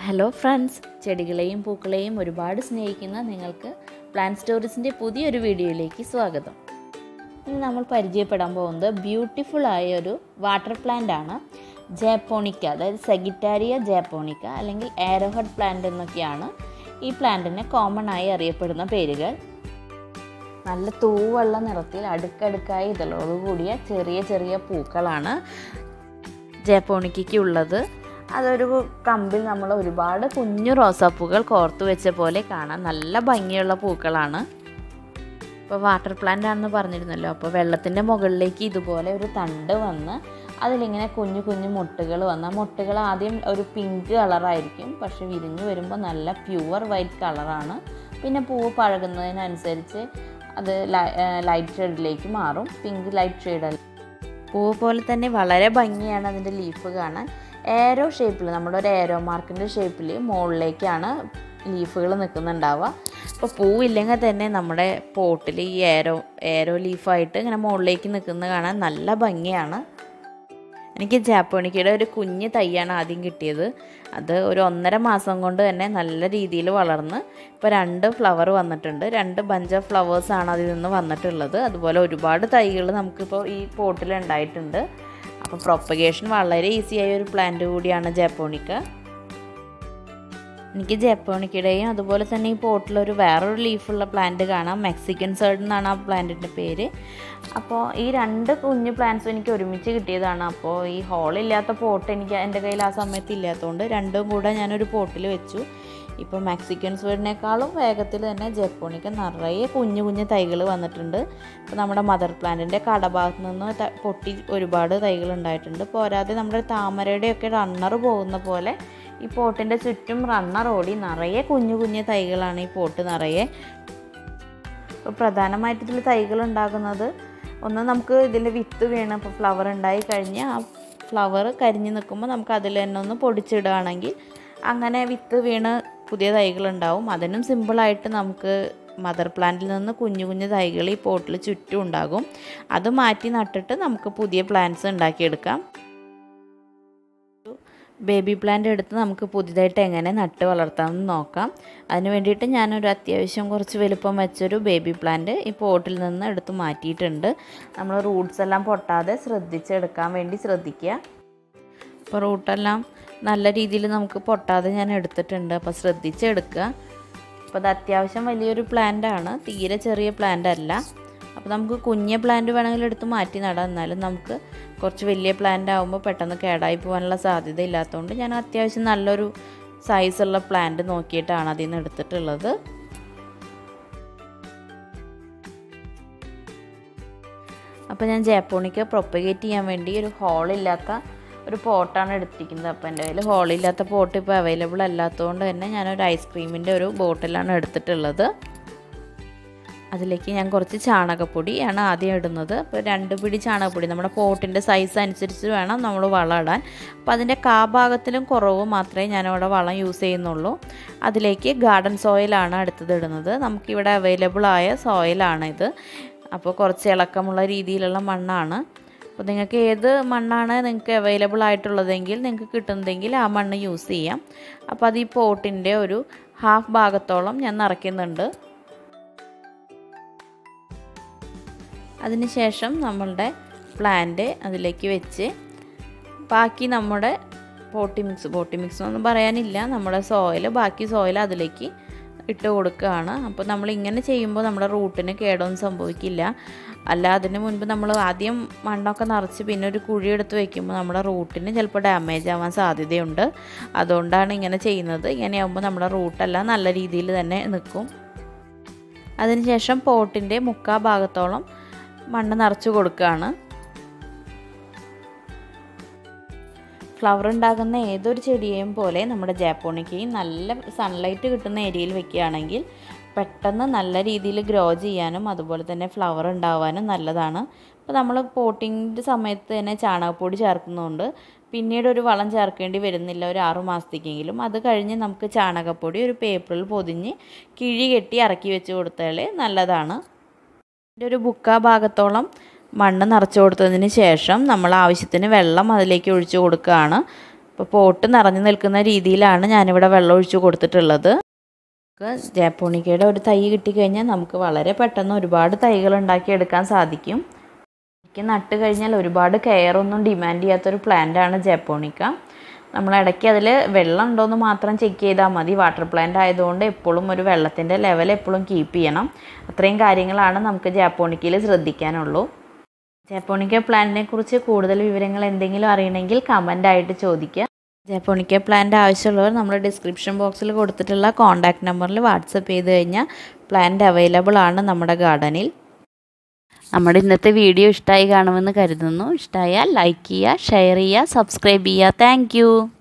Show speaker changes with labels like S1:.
S1: hello friends ചെടികളെയും പൂക്കളെയും ഒരുപാട് സ്നേഹിക്കുന്ന നിങ്ങൾക്ക് പ്ലാന്റ് സ്റ്റോറീസിൻ്റെ പുതിയൊരു വീഡിയോയിലേക്ക് സ്വാഗതം ഇന്ന് നമ്മൾ പരിചയപ്പെടാൻ പോകുന്നത് ബ്യൂട്ടിഫുൾ ആയ ഒരു വാട്ടർ പ്ലാന്റ് ആണ് ജാപ്പോണിക്ക അതായത് സെഗിറ്റാരിയ ജാപ്പോണിക്ക അല്ലെങ്കിൽ ആരോഹഡ് പ്ലാന്റ് എന്നൊക്കെയാണ് ഈ പ്ലാന്റിന് കോമൺ ആയി അറിയപ്പെടുന്ന പേരുകൾ നല്ല തൂവെള്ള നിറത്തിൽ അടുക്കടുക്കായി ഇതളോട് കൂടിയ ചെറിയ ചെറിയ പൂക്കളാണ് ജാപ്പോണിക്കയ്ക്ക് ഉള്ളത് അതൊരു കമ്പിൽ നമ്മൾ ഒരുപാട് കുഞ്ഞു റോസാപ്പൂക്കൾ കോർത്തു വെച്ച പോലെ കാണാൻ നല്ല ഭംഗിയുള്ള പൂക്കളാണ് ഇപ്പോൾ വാട്ടർ പ്ലാന്റ് ആണെന്ന് പറഞ്ഞിരുന്നല്ലോ അപ്പോൾ വെള്ളത്തിൻ്റെ മുകളിലേക്ക് ഇതുപോലെ ഒരു തണ്ട് വന്ന് അതിലിങ്ങനെ കുഞ്ഞു കുഞ്ഞു മുട്ടുകൾ വന്ന് ആ മുട്ടുകൾ ആദ്യം ഒരു പിങ്ക് കളറായിരിക്കും പക്ഷെ വിരിഞ്ഞു വരുമ്പോൾ നല്ല പ്യുവർ വൈറ്റ് കളറാണ് പിന്നെ പൂവ് പഴകുന്നതിനനുസരിച്ച് അത് ലൈറ്റ് ഷെയ്ഡിലേക്ക് മാറും പിങ്ക് ലൈറ്റ് ഷെയ്ഡ് പൂവ് പോലെ തന്നെ വളരെ ഭംഗിയാണ് അതിൻ്റെ ലീഫ് കാണാൻ ഏരോ ഷേപ്പിൽ നമ്മുടെ ഒരു ഏരോ മാർക്കിൻ്റെ ഷേപ്പിൽ മുകളിലേക്കാണ് ലീഫുകൾ നിൽക്കുന്നുണ്ടാവുക അപ്പോൾ പൂവില്ലെങ്കിൽ തന്നെ നമ്മുടെ പോട്ടിൽ ഈ ഏരോ ഏരോ ലീഫായിട്ട് ഇങ്ങനെ മുകളിലേക്ക് നിൽക്കുന്നത് കാണാൻ നല്ല ഭംഗിയാണ് എനിക്ക് ജാപ്പോണിക്കയുടെ ഒരു കുഞ്ഞ് തൈയാണ് ആദ്യം കിട്ടിയത് അത് ഒരു ഒന്നര മാസം കൊണ്ട് തന്നെ നല്ല രീതിയിൽ വളർന്ന് ഇപ്പോൾ രണ്ട് ഫ്ലവർ വന്നിട്ടുണ്ട് രണ്ട് ബഞ്ച് ഓഫ് ഫ്ലവേഴ്സാണ് അതിൽ നിന്ന് വന്നിട്ടുള്ളത് അതുപോലെ ഒരുപാട് തൈകൾ നമുക്കിപ്പോൾ ഈ പോട്ടിൽ ഉണ്ടായിട്ടുണ്ട് അപ്പോൾ പ്രൊപ്പഗേഷൻ വളരെ ഈസി ആയ ഒരു പ്ലാന്റ് കൂടിയാണ് ജാപ്പോണിക്ക എനിക്ക് ജാപ്പോണിക്കയുടെയും അതുപോലെ തന്നെ ഈ പോട്ടിലൊരു വേറൊരു ലീഫുള്ള പ്ലാന്റ് കാണാം മെക്സിക്കൻ സൈഡ് എന്നാണ് ആ പ്ലാന്റിൻ്റെ പേര് അപ്പോൾ ഈ രണ്ട് കുഞ്ഞു പ്ലാന്റ്സും എനിക്ക് ഒരുമിച്ച് കിട്ടിയതാണ് അപ്പോൾ ഈ ഹോളില്ലാത്ത പോട്ട് എനിക്ക് എൻ്റെ കയ്യിൽ ആ സമയത്ത് ഇല്ലാത്തതുകൊണ്ട് രണ്ടും കൂടെ ഞാനൊരു പോട്ടിൽ വെച്ചു ഇപ്പോൾ മെക്സിക്കൻ സ്വീഡിനേക്കാളും വേഗത്തിൽ തന്നെ ജപ്പോണിക്ക നിറയെ കുഞ്ഞു കുഞ്ഞു തൈകൾ വന്നിട്ടുണ്ട് ഇപ്പോൾ നമ്മുടെ മദർ പ്ലാന്റിൻ്റെ കടഭാഗത്ത് നിന്ന് പൊട്ടി ഒരുപാട് തൈകൾ ഉണ്ടായിട്ടുണ്ട് പോരാതെ നമ്മുടെ താമരയുടെയൊക്കെ റണ്ണർ പോകുന്ന പോലെ ഈ പോട്ടിൻ്റെ ചുറ്റും റണ്ണർ ഓടി നിറയെ കുഞ്ഞു കുഞ്ഞു തൈകളാണ് ഈ പോട്ട് നിറയെ ഇപ്പോൾ പ്രധാനമായിട്ട് ഇതിൽ തൈകൾ ഉണ്ടാകുന്നത് ഒന്ന് നമുക്ക് ഇതിൽ വിത്ത് വീണ് ഇപ്പോൾ ഫ്ലവർ ഉണ്ടായി കഴിഞ്ഞ് ആ ഫ്ലവർ കരിഞ്ഞ് നിൽക്കുമ്പോൾ നമുക്ക് അതിൽ തന്നെ ഒന്ന് പൊടിച്ചിടുകയാണെങ്കിൽ അങ്ങനെ വിത്ത് വീണ് പുതിയ തൈകൾ ഉണ്ടാവും അതിനും സിമ്പിളായിട്ട് നമുക്ക് മദർ പ്ലാന്റിൽ നിന്ന് കുഞ്ഞു കുഞ്ഞു തൈകൾ ഈ പോട്ടിൽ ചുറ്റും ഉണ്ടാകും അത് മാറ്റി നട്ടിട്ട് നമുക്ക് പുതിയ പ്ലാന്റ്സ് ഉണ്ടാക്കിയെടുക്കാം ബേബി പ്ലാന്റ് എടുത്ത് നമുക്ക് പുതിയതായിട്ട് എങ്ങനെ നട്ട് വളർത്താമെന്ന് നോക്കാം അതിന് വേണ്ടിയിട്ട് ഞാനൊരു അത്യാവശ്യം കുറച്ച് വലുപ്പം വെച്ചൊരു ബേബി പ്ലാന്റ് ഈ പോട്ടിൽ നിന്ന് എടുത്ത് മാറ്റിയിട്ടുണ്ട് നമ്മൾ റൂട്ട്സ് എല്ലാം പൊട്ടാതെ ശ്രദ്ധിച്ചെടുക്കാൻ വേണ്ടി ശ്രദ്ധിക്കുക അപ്പോൾ റൂട്ടെല്ലാം നല്ല രീതിയിൽ നമുക്ക് പൊട്ടാതെ ഞാൻ എടുത്തിട്ടുണ്ട് അപ്പോൾ ശ്രദ്ധിച്ചെടുക്കുക അപ്പോൾ അത് അത്യാവശ്യം വലിയൊരു പ്ലാന്റ് ആണ് തീരെ ചെറിയ പ്ലാന്റ് അല്ല അപ്പോൾ നമുക്ക് കുഞ്ഞ പ്ലാന്റ് വേണമെങ്കിൽ എടുത്ത് മാറ്റി നടാം എന്നാലും നമുക്ക് കുറച്ച് വലിയ പ്ലാന്റ് ആകുമ്പോൾ പെട്ടെന്ന് കേടായി പോകാനുള്ള സാധ്യത ഇല്ലാത്തതുകൊണ്ട് ഞാൻ അത്യാവശ്യം നല്ലൊരു സൈസുള്ള പ്ലാന്റ് നോക്കിയിട്ടാണ് അതിൽ നിന്ന് എടുത്തിട്ടുള്ളത് അപ്പോൾ ഞാൻ ജാപ്പോണിക്ക പ്രൊപ്പഗേറ്റ് ചെയ്യാൻ വേണ്ടി ഒരു ഹോളില്ലാത്ത ഒരു പോട്ടാണ് എടുത്തിരിക്കുന്നത് അപ്പോൾ എൻ്റെ കയ്യിൽ ഹോളില്ലാത്ത പോട്ട് ഇപ്പോൾ അവൈലബിൾ അല്ലാത്തതുകൊണ്ട് തന്നെ ഞാനൊരു ഐസ്ക്രീമിൻ്റെ ഒരു ബോട്ടിലാണ് എടുത്തിട്ടുള്ളത് അതിലേക്ക് ഞാൻ കുറച്ച് ചാണകപ്പൊടിയാണ് ആദ്യം ഇടുന്നത് അപ്പോൾ രണ്ട് പിടി ചാണകപ്പൊടി നമ്മുടെ പോട്ടിൻ്റെ സൈസ് അനുസരിച്ച് വേണം നമ്മൾ വളം ഇടാൻ അപ്പോൾ അതിൻ്റെ കാഭാഗത്തിലും കുറവ് മാത്രമേ ഞാനവിടെ വളം യൂസ് ചെയ്യുന്നുള്ളൂ അതിലേക്ക് ഗാർഡൻ സോയിലാണ് അടുത്തത് ഇടുന്നത് നമുക്കിവിടെ അവൈലബിൾ ആയ സോയിലാണ് ഇത് അപ്പോൾ കുറച്ച് ഇളക്കമുള്ള രീതിയിലുള്ള മണ്ണാണ് അപ്പോൾ നിങ്ങൾക്ക് ഏത് മണ്ണാണ് നിങ്ങൾക്ക് അവൈലബിൾ ആയിട്ടുള്ളതെങ്കിൽ നിങ്ങൾക്ക് കിട്ടുന്നതെങ്കിൽ ആ മണ്ണ് യൂസ് ചെയ്യാം അപ്പോൾ അത് ഈ പോട്ടിൻ്റെ ഒരു ഹാഫ് ഭാഗത്തോളം ഞാൻ നിറയ്ക്കുന്നുണ്ട് അതിനുശേഷം നമ്മളുടെ പ്ലാന്റ് അതിലേക്ക് വെച്ച് ബാക്കി നമ്മുടെ പോട്ടി മിക്സ് പോട്ടി മിക്സ് ഒന്നും പറയാനില്ല നമ്മുടെ സോയിൽ ബാക്കി സോയിൽ അതിലേക്ക് ഇട്ട് കൊടുക്കുകയാണ് അപ്പോൾ നമ്മൾ ഇങ്ങനെ ചെയ്യുമ്പോൾ നമ്മുടെ റൂട്ടിന് കേടൊന്നും സംഭവിക്കില്ല അല്ല അതിന് മുൻപ് നമ്മൾ ആദ്യം മണ്ണൊക്കെ നിറച്ച് പിന്നെ ഒരു കുഴി എടുത്ത് വെക്കുമ്പോൾ നമ്മുടെ റൂട്ടിന് ചിലപ്പോൾ ഡാമേജ് ആവാൻ സാധ്യതയുണ്ട് അതുകൊണ്ടാണ് ഇങ്ങനെ ചെയ്യുന്നത് ഇങ്ങനെയാകുമ്പോൾ നമ്മുടെ റൂട്ടെല്ലാം നല്ല രീതിയിൽ തന്നെ നിൽക്കും അതിനുശേഷം പോട്ടിൻ്റെ മുക്കാ ഭാഗത്തോളം മണ്ണ് നിറച്ച് കൊടുക്കുകയാണ് ഫ്ലവർ ഉണ്ടാകുന്ന ഏതൊരു ചെടിയെയും പോലെ നമ്മുടെ ജാപ്പോണിക്കയും നല്ല സൺലൈറ്റ് കിട്ടുന്ന ഏരിയയിൽ വെക്കുകയാണെങ്കിൽ പെട്ടെന്ന് നല്ല രീതിയിൽ ഗ്രോ ചെയ്യാനും അതുപോലെ തന്നെ ഫ്ലവർ ഉണ്ടാവാനും നല്ലതാണ് അപ്പോൾ നമ്മൾ പോട്ടിങ്ങിൻ്റെ സമയത്ത് തന്നെ ചാണകപ്പൊടി ചേർക്കുന്നതുകൊണ്ട് പിന്നീട് ഒരു വളം ചേർക്കേണ്ടി വരുന്നില്ല ഒരു ആറു മാസത്തേക്കെങ്കിലും അത് കഴിഞ്ഞ് നമുക്ക് ചാണകപ്പൊടി ഒരു പേപ്പറിൽ പൊതിഞ്ഞ് കിഴി കെട്ടി ഇറക്കി വെച്ച് കൊടുത്താൽ നല്ലതാണ് ഇതിൻ്റെ ഒരു ബുക്കാ ഭാഗത്തോളം മണ്ണ് നിറച്ച് കൊടുത്തതിന് ശേഷം നമ്മൾ ആവശ്യത്തിന് വെള്ളം അതിലേക്ക് ഒഴിച്ചു കൊടുക്കുകയാണ് അപ്പോൾ പോട്ട് നിറഞ്ഞു നിൽക്കുന്ന രീതിയിലാണ് ഞാനിവിടെ വെള്ളം ഒഴിച്ച് കൊടുത്തിട്ടുള്ളത് ജാപ്പോണിക്കയുടെ ഒരു തൈ കിട്ടിക്കഴിഞ്ഞാൽ നമുക്ക് വളരെ പെട്ടെന്ന് ഒരുപാട് തൈകൾ ഉണ്ടാക്കിയെടുക്കാൻ സാധിക്കും എനിക്ക് നട്ട് കഴിഞ്ഞാൽ ഒരുപാട് കെയർ ഒന്നും ഡിമാൻഡ് ചെയ്യാത്തൊരു പ്ലാന്റാണ് ജാപ്പോണിക്ക നമ്മൾ ഇടയ്ക്ക് അതിൽ വെള്ളം ഉണ്ടോയെന്ന് മാത്രം ചെക്ക് ചെയ്താൽ മതി വാട്ടർ പ്ലാന്റ് ആയതുകൊണ്ട് എപ്പോഴും ഒരു വെള്ളത്തിൻ്റെ ലെവൽ എപ്പോഴും കീപ്പ് ചെയ്യണം അത്രയും കാര്യങ്ങളാണ് നമുക്ക് ജാപ്പോണിക്കയിൽ ശ്രദ്ധിക്കാനുള്ളൂ ജാപ്പോണിക്ക പ്ലാന്റിനെ കുറിച്ച് കൂടുതൽ വിവരങ്ങൾ എന്തെങ്കിലും അറിയണമെങ്കിൽ കമൻ്റ് ആയിട്ട് ചോദിക്കുക ജാപ്പോണിക്ക പ്ലാന്റ് ആവശ്യമുള്ളവർ നമ്മൾ ഡിസ്ക്രിപ്ഷൻ ബോക്സിൽ കൊടുത്തിട്ടുള്ള കോൺടാക്റ്റ് നമ്പറിൽ വാട്സപ്പ് ചെയ്ത് കഴിഞ്ഞാൽ പ്ലാന്റ് അവൈലബിൾ ആണ് നമ്മുടെ ഗാർഡനിൽ നമ്മുടെ ഇന്നത്തെ വീഡിയോ ഇഷ്ടമായി കാണുമെന്ന് കരുതുന്നു ഇഷ്ടമായാൽ ലൈക്ക് ചെയ്യുക ഷെയർ ചെയ്യുക സബ്സ്ക്രൈബ് ചെയ്യുക താങ്ക്